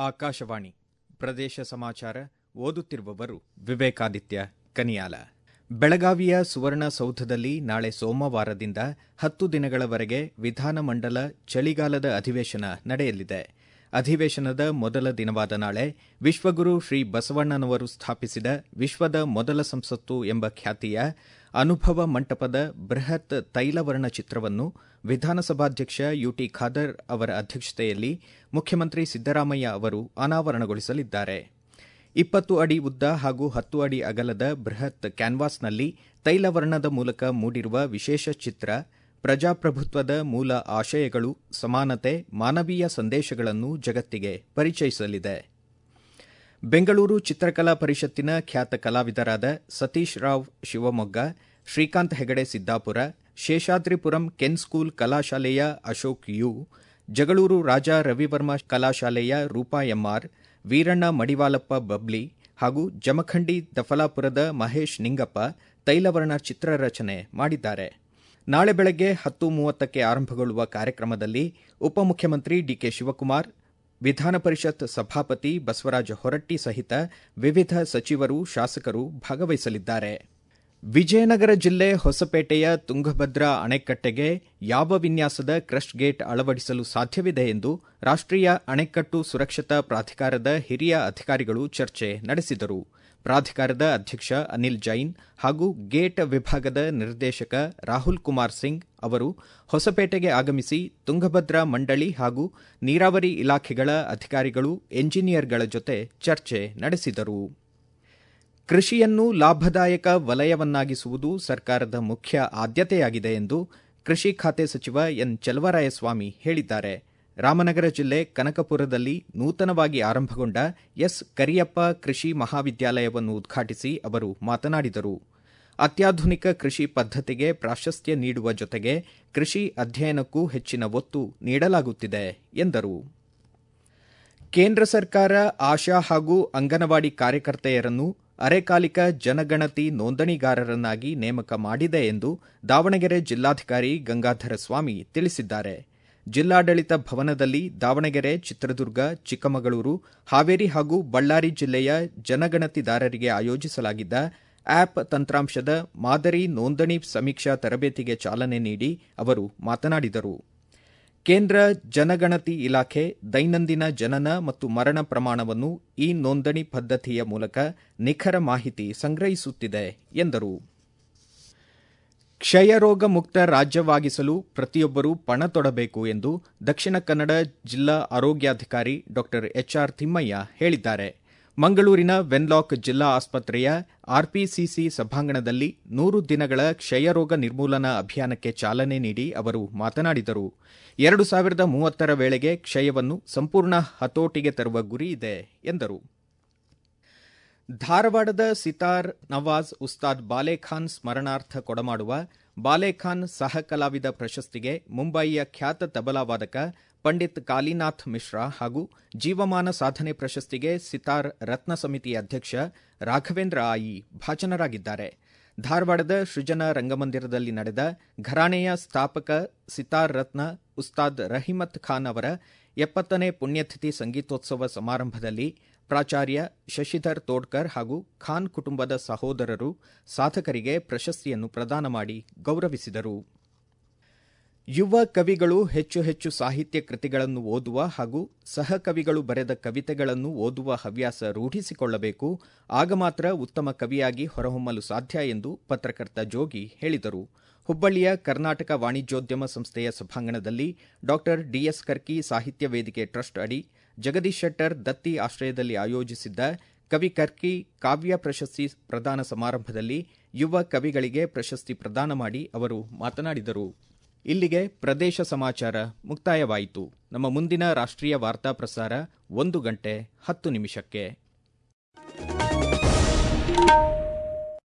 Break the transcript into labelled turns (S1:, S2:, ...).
S1: ಆಕಾಶವಾಣಿ ಪ್ರದೇಶ ಸಮಾಚಾರ ಓದುತ್ತಿರುವವರು ವಿವೇಕಾದಿತ್ಯ ಕನಿಯಾಲ ಬೆಳಗಾವಿಯ ಸುವರ್ಣಸೌಧದಲ್ಲಿ ನಾಳೆ ಸೋಮವಾರದಿಂದ ಹತ್ತು ದಿನಗಳವರೆಗೆ ವಿಧಾನಮಂಡಲ ಚಳಿಗಾಲದ ಅಧಿವೇಶನ ನಡೆಯಲಿದೆ ಅಧಿವೇಶನದ ಮೊದಲ ದಿನವಾದ ನಾಳೆ ವಿಶ್ವಗುರು ಶ್ರೀ ಬಸವಣ್ಣನವರು ಸ್ಥಾಪಿಸಿದ ವಿಶ್ವದ ಮೊದಲ ಸಂಸತ್ತು ಎಂಬ ಖ್ಯಾತಿಯ ಅನುಭವ ಮಂಟಪದ ಬೃಹತ್ ತೈಲವರ್ಣ ಚಿತ್ರವನ್ನು ವಿಧಾನಸಭಾಧ್ಯಕ್ಷ ಯುಟಿ ಖಾದರ್ ಅವರ ಅಧ್ಯಕ್ಷತೆಯಲ್ಲಿ ಮುಖ್ಯಮಂತ್ರಿ ಸಿದ್ದರಾಮಯ್ಯ ಅವರು ಅನಾವರಣಗೊಳಿಸಲಿದ್ದಾರೆ ಇಪ್ಪತ್ತು ಅಡಿ ಉದ್ದ ಹಾಗೂ ಹತ್ತು ಅಡಿ ಅಗಲದ ಬೃಹತ್ ಕ್ಯಾನ್ವಾಸ್ನಲ್ಲಿ ತೈಲವರ್ಣದ ಮೂಲಕ ಮೂಡಿರುವ ವಿಶೇಷ ಚಿತ್ರ ಪ್ರಜಾಪ್ರಭುತ್ವದ ಮೂಲ ಆಶಯಗಳು ಸಮಾನತೆ ಮಾನವೀಯ ಸಂದೇಶಗಳನ್ನು ಜಗತ್ತಿಗೆ ಪರಿಚಯಿಸಲಿದೆ ಬೆಂಗಳೂರು ಚಿತ್ರಕಲಾ ಪರಿಷತ್ತಿನ ಖ್ಯಾತ ಕಲಾವಿದರಾದ ಸತೀಶ್ ರಾವ್ ಶಿವಮೊಗ್ಗ ಶ್ರೀಕಾಂತ್ ಹೆಗಡೆ ಸಿದ್ದಾಪುರ ಶೇಷಾದ್ರಿಪುರಂ ಕೆನ್ ಸ್ಕೂಲ್ ಕಲಾಶಾಲೆಯ ಅಶೋಕ್ ಯು ಜಗಳೂರು ರಾಜ ರವಿವರ್ಮ ಕಲಾಶಾಲೆಯ ರೂಪಾ ಎಂಆರ್ ವೀರಣ್ಣ ಮಡಿವಾಲಪ್ಪ ಬಬ್ಲಿ ಹಾಗೂ ಜಮಖಂಡಿ ದಫಲಾಪುರದ ಮಹೇಶ್ ನಿಂಗಪ್ಪ ತೈಲವರ್ಣ ಚಿತ್ರರಚನೆ ಮಾಡಿದ್ದಾರೆ ನಾಳೆ ಬೆಳಗ್ಗೆ ಹತ್ತು ಮೂವತ್ತಕ್ಕೆ ಆರಂಭಗೊಳ್ಳುವ ಕಾರ್ಯಕ್ರಮದಲ್ಲಿ ಉಪಮುಖ್ಯಮಂತ್ರಿ ಡಿಕೆ ಶಿವಕುಮಾರ್ ವಿಧಾನ ಪರಿಷತ್ ಸಭಾಪತಿ ಬಸವರಾಜ ಹೊರಟ್ಟಿ ಸಹಿತ ವಿವಿಧ ಸಚಿವರು ಶಾಸಕರು ಭಾಗವಹಿಸಲಿದ್ದಾರೆ ವಿಜಯನಗರ ಜಿಲ್ಲೆ ಹೊಸಪೇಟೆಯ ತುಂಗಭದ್ರಾ ಅಣೆಕಟ್ಟೆಗೆ ಯಾವ ವಿನ್ಯಾಸದ ಕ್ರಸ್ಟ್ ಗೇಟ್ ಅಳವಡಿಸಲು ಸಾಧ್ಯವಿದೆ ಎಂದು ರಾಷ್ಟೀಯ ಅಣೆಕಟ್ಟು ಸುರಕ್ಷತಾ ಪ್ರಾಧಿಕಾರದ ಹಿರಿಯ ಅಧಿಕಾರಿಗಳು ಚರ್ಚೆ ನಡೆಸಿದರು ಪ್ರಾಧಿಕಾರದ ಅಧ್ಯಕ್ಷ ಅನಿಲ್ ಜೈನ್ ಹಾಗೂ ಗೇಟ್ ವಿಭಾಗದ ನಿರ್ದೇಶಕ ರಾಹುಲ್ ಕುಮಾರ್ ಸಿಂಗ್ ಅವರು ಹೊಸಪೇಟೆಗೆ ಆಗಮಿಸಿ ತುಂಗಭದ್ರಾ ಮಂಡಳಿ ಹಾಗೂ ನೀರಾವರಿ ಇಲಾಖೆಗಳ ಅಧಿಕಾರಿಗಳು ಎಂಜಿನಿಯರ್ಗಳ ಜೊತೆ ಚರ್ಚೆ ನಡೆಸಿದರು ಕೃಷಿಯನ್ನು ಲಾಭದಾಯಕ ವಲಯವನ್ನಾಗಿಸುವುದು ಸರ್ಕಾರದ ಮುಖ್ಯ ಆದ್ಯತೆಯಾಗಿದೆ ಎಂದು ಕೃಷಿ ಖಾತೆ ಸಚಿವ ಎನ್ ಚಲವರಾಯಸ್ವಾಮಿ ಹೇಳಿದ್ದಾರೆ ರಾಮನಗರ ಜಿಲ್ಲೆ ಕನಕಪುರದಲ್ಲಿ ನೂತನವಾಗಿ ಆರಂಭಗೊಂಡ ಎಸ್ ಕರಿಯಪ್ಪ ಕೃಷಿ ಮಹಾವಿದ್ಯಾಲಯವನ್ನು ಉದ್ಘಾಟಿಸಿ ಅವರು ಮಾತನಾಡಿದರು ಅತ್ಯಾಧುನಿಕ ಕೃಷಿ ಪದ್ದತಿಗೆ ಪ್ರಾಶಸ್ತ್ಯ ನೀಡುವ ಜೊತೆಗೆ ಕೃಷಿ ಅಧ್ಯಯನಕ್ಕೂ ಹೆಚ್ಚಿನ ಒತ್ತು ನೀಡಲಾಗುತ್ತಿದೆ ಎಂದರು ಕೇಂದ್ರ ಸರ್ಕಾರ ಆಶಾ ಹಾಗೂ ಅಂಗನವಾಡಿ ಕಾರ್ಯಕರ್ತೆಯರನ್ನು ಅರೆಕಾಲಿಕ ಜನಗಣತಿ ನೋಂದಣಿಗಾರರನ್ನಾಗಿ ನೇಮಕ ಮಾಡಿದೆ ಎಂದು ದಾವಣಗೆರೆ ಜಿಲ್ಲಾಧಿಕಾರಿ ಗಂಗಾಧರ ಸ್ವಾಮಿ ತಿಳಿಸಿದ್ದಾರೆ ಜಿಲ್ಲಾಡಳಿತ ಭವನದಲ್ಲಿ ದಾವಣಗೆರೆ ಚಿತ್ರದುರ್ಗ ಚಿಕ್ಕಮಗಳೂರು ಹಾವೇರಿ ಹಾಗೂ ಬಳ್ಳಾರಿ ಜಿಲ್ಲೆಯ ಜನಗಣತಿದಾರರಿಗೆ ಆಯೋಜಿಸಲಾಗಿದ್ದ ಆಪ್ ತಂತ್ರಾಂಶದ ಮಾದರಿ ನೋಂದಣಿ ಸಮೀಕ್ಷಾ ತರಬೇತಿಗೆ ಚಾಲನೆ ನೀಡಿ ಅವರು ಮಾತನಾಡಿದರು ಕೇಂದ್ರ ಜನಗಣತಿ ಇಲಾಖೆ ದೈನಂದಿನ ಜನನ ಮತ್ತು ಮರಣ ಪ್ರಮಾಣವನ್ನು ಈ ನೋಂದಣಿ ಪದ್ದತಿಯ ಮೂಲಕ ನಿಖರ ಮಾಹಿತಿ ಸಂಗ್ರಹಿಸುತ್ತಿದೆ ಎಂದರು ಕ್ಷಯರೋಗ ಮುಕ್ತ ರಾಜ್ಯವಾಗಿಸಲು ಪ್ರತಿಯೊಬ್ಬರೂ ಪಣ ತೊಡಬೇಕು ಎಂದು ದಕ್ಷಿಣ ಕನ್ನಡ ಜಿಲ್ಲಾ ಆರೋಗ್ಯಾಧಿಕಾರಿ ಡಾ ಎಚ್ಆರ್ ತಿಮ್ಮಯ್ಯ ಹೇಳಿದ್ದಾರೆ ಮಂಗಳೂರಿನ ವೆನ್ಲಾಕ್ ಜಿಲ್ಲಾ ಆಸ್ಪತ್ರೆಯ ಆರ್ಪಿಸಿಸಿ ಸಭಾಂಗಣದಲ್ಲಿ ನೂರು ದಿನಗಳ ಕ್ಷಯರೋಗ ನಿರ್ಮೂಲನಾ ಅಭಿಯಾನಕ್ಕೆ ಚಾಲನೆ ನೀಡಿ ಅವರು ಮಾತನಾಡಿದರು ಎರಡು ಸಾವಿರದ ಮೂವತ್ತರ ವೇಳೆಗೆ ಕ್ಷಯವನ್ನು ಸಂಪೂರ್ಣ ಹತೋಟಿಗೆ ತರುವ ಗುರಿ ಇದೆ ಎಂದರು ಧಾರವಾಡದ ಸಿತಾರ್ ನವಾಜ್ ಉಸ್ತಾದ್ ಬಾಲೆಖಾನ್ ಸ್ಮರಣಾರ್ಥ ಕೊಡಮಾಡುವ ಬಾಲೆಖಾನ್ ಸಹ ಕಲಾವಿದ ಪ್ರಶಸ್ತಿಗೆ ಮುಂಬಯಿಯ ಖ್ಯಾತ ತಬಲಾ ವಾದಕ ಪಂಡಿತ್ ಕಾಲಿನಾಥ್ ಮಿಶ್ರಾ ಹಾಗೂ ಜೀವಮಾನ ಸಾಧನೆ ಪ್ರಶಸ್ತಿಗೆ ಸಿತಾರ್ ರತ್ನ ಸಮಿತಿ ಅಧ್ಯಕ್ಷ ರಾಘವೇಂದ್ರ ಆಯಿ ಭಾಜನರಾಗಿದ್ದಾರೆ ಧಾರವಾಡದ ಸೃಜನ ರಂಗಮಂದಿರದಲ್ಲಿ ನಡೆದ ಘರಾಣೆಯ ಸ್ಥಾಪಕ ಸಿತಾರ್ ರತ್ನ ಉಸ್ತಾದ್ ರಹಿಮತ್ ಖಾನ್ ಅವರ ಎಪ್ಪತ್ತನೇ ಪುಣ್ಯತಿಥಿ ಸಂಗೀತೋತ್ಸವ ಸಮಾರಂಭದಲ್ಲಿ ಪ್ರಾಚಾರ್ಯ ಶಶಿಧರ್ ತೋಡ್ಕರ್ ಹಾಗೂ ಖಾನ್ ಕುಟುಂಬದ ಸಹೋದರರು ಸಾಧಕರಿಗೆ ಪ್ರಶಸ್ತಿಯನ್ನು ಪ್ರದಾನ ಮಾಡಿ ಗೌರವಿಸಿದರು ಯುವ ಕವಿಗಳು ಹೆಚ್ಚು ಹೆಚ್ಚು ಸಾಹಿತ್ಯ ಕೃತಿಗಳನ್ನು ಓದುವ ಹಾಗೂ ಸಹಕವಿಗಳು ಬರೆದ ಕವಿತೆಗಳನ್ನು ಓದುವ ಹವ್ಯಾಸ ರೂಢಿಸಿಕೊಳ್ಳಬೇಕು ಆಗ ಮಾತ್ರ ಉತ್ತಮ ಕವಿಯಾಗಿ ಹೊರಹೊಮ್ಮಲು ಸಾಧ್ಯ ಎಂದು ಪತ್ರಕರ್ತ ಜೋಗಿ ಹೇಳಿದರು ಹುಬ್ಬಳ್ಳಿಯ ಕರ್ನಾಟಕ ವಾಣಿಜ್ಯೋದ್ಯಮ ಸಂಸ್ಥೆಯ ಸಭಾಂಗಣದಲ್ಲಿ ಡಾ ಡಿಎಸ್ ಕರ್ಕಿ ಸಾಹಿತ್ಯ ವೇದಿಕೆ ಟ್ರಸ್ಟ್ ಅಡಿ ಜಗದೀಶ್ ಶೆಟ್ಟರ್ ದತ್ತಿ ಆಶ್ರಯದಲ್ಲಿ ಆಯೋಜಿಸಿದ್ದ ಕವಿ ಕರ್ಕಿ ಕಾವ್ಯ ಪ್ರಶಸ್ತಿ ಪ್ರದಾನ ಸಮಾರಂಭದಲ್ಲಿ ಯುವ ಕವಿಗಳಿಗೆ ಪ್ರಶಸ್ತಿ ಪ್ರದಾನ ಮಾಡಿ ಅವರು ಮಾತನಾಡಿದರು ಇಲ್ಲಿಗೆ ಪ್ರದೇಶ ಸಮಾಚಾರ ಮುಕ್ತಾಯವಾಯಿತು ನಮ್ಮ ಮುಂದಿನ ರಾಷ್ಟ್ರೀಯ ವಾರ್ತಾ ಪ್ರಸಾರ ಒಂದು ಗಂಟೆ ಹತ್ತು ನಿಮಿಷಕ್ಕೆ